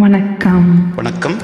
வணக்கம் வணக்கம்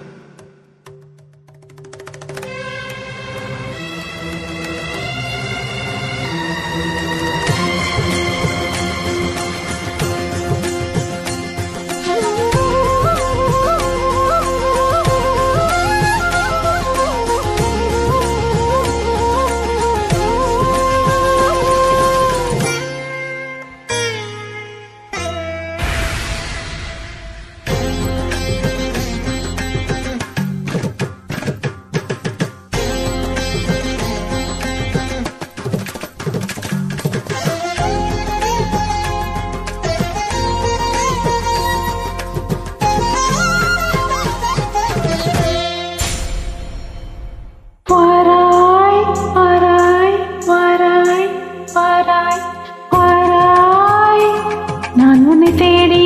வாராய் வாராய் வாராய் வாராய் வாராய் நான் உன்னை தேடி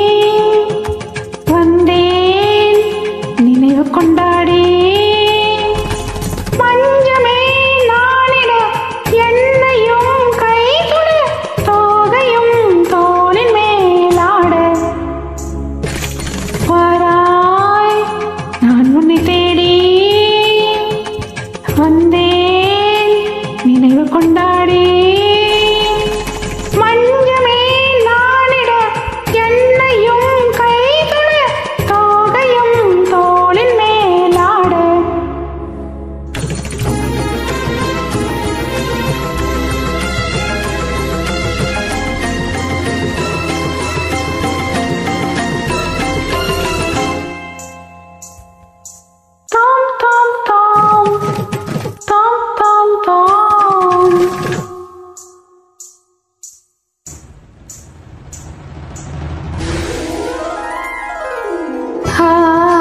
வந்தேன் நினைவு கொண்டாடி மஞ்சமே நாளிட என்னையும் கைதுட தோகையும் தோளின் மேலாட வாராய் நான் உன்னை தேடி வந்தேன் நினைவு கொண்டாடி மஞ்சமே நாளிட என்னையும் கைதுட தோகையும் தோளின் மேலாட Tom, tom, tom. Tom, tom, tom. ஆ,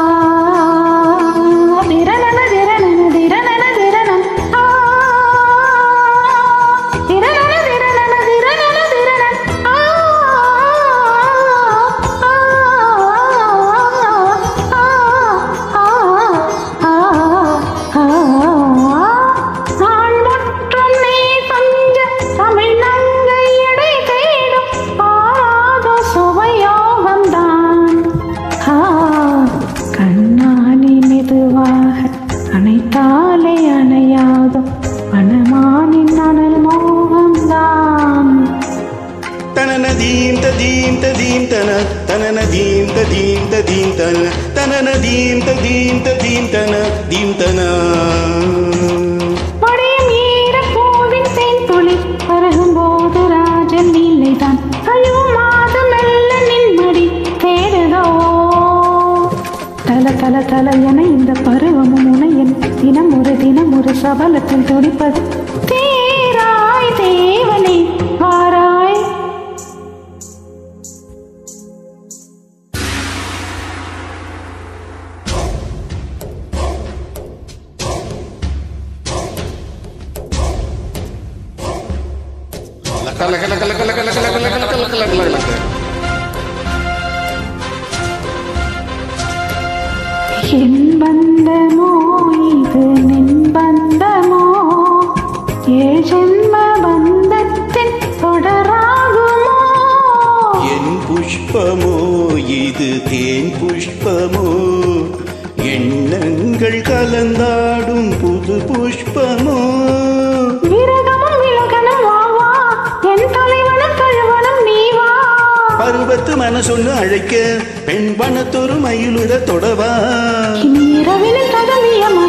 திரணன, திரணன, திரணன, திரணன. ஆ, திரணன, திரணன, திரணன, திரணன. ஆ, ஆ, ஆ, ஆ, ஆ, ஆ. நான் மற்றும் நீ பஞ்ச தமிழ் நங்கை எடை தேடும் பாராத சுவையோகம்தான் ஆ, கண்ணாடி மெதுவாக அணைத்தாலே அணையாதோ மனமானின் அனல் மோகம்தான் தனன தீம் ததீம் ததீம் தன தனன தீம் ததீம் ததீம் தன தனன தீம் ததீம் ததீம் தன தீம் தன மடியும் ஈரப்பூவின் தேன்துளி பருகும்போது ராஜன் நீலைதான் அழுவும் மாதம் மெல்ல நின்மடி தேடுதோ தல தல தல என இந்த பருவமும் உனையன் தினம் ஒரு தினம் ஒரு சபலத்தில் துடிப்பது தேராய் தேவனே வாராய் கல கல கல கல கல கல கல கல கல கல கல கல என் பந்தமோ இது நின் பந்தமோ ஏழ் ஜென்ம பந்தத்தின் தொடராகுமோ என் புஷ்பமோ இது தேன் புஷ்பமோ எண்ணங்கள் கலந்தாடும் புது புஷ்பமோ விரகமும் விலகனும் வா வா என் தலைவனும் தழுவனும் நீ வா பருவத்து மனசொன்னு அழைக்க பெண் பணத்தொரு மயிலுற தொடவா இனி இரவினில் தகவிய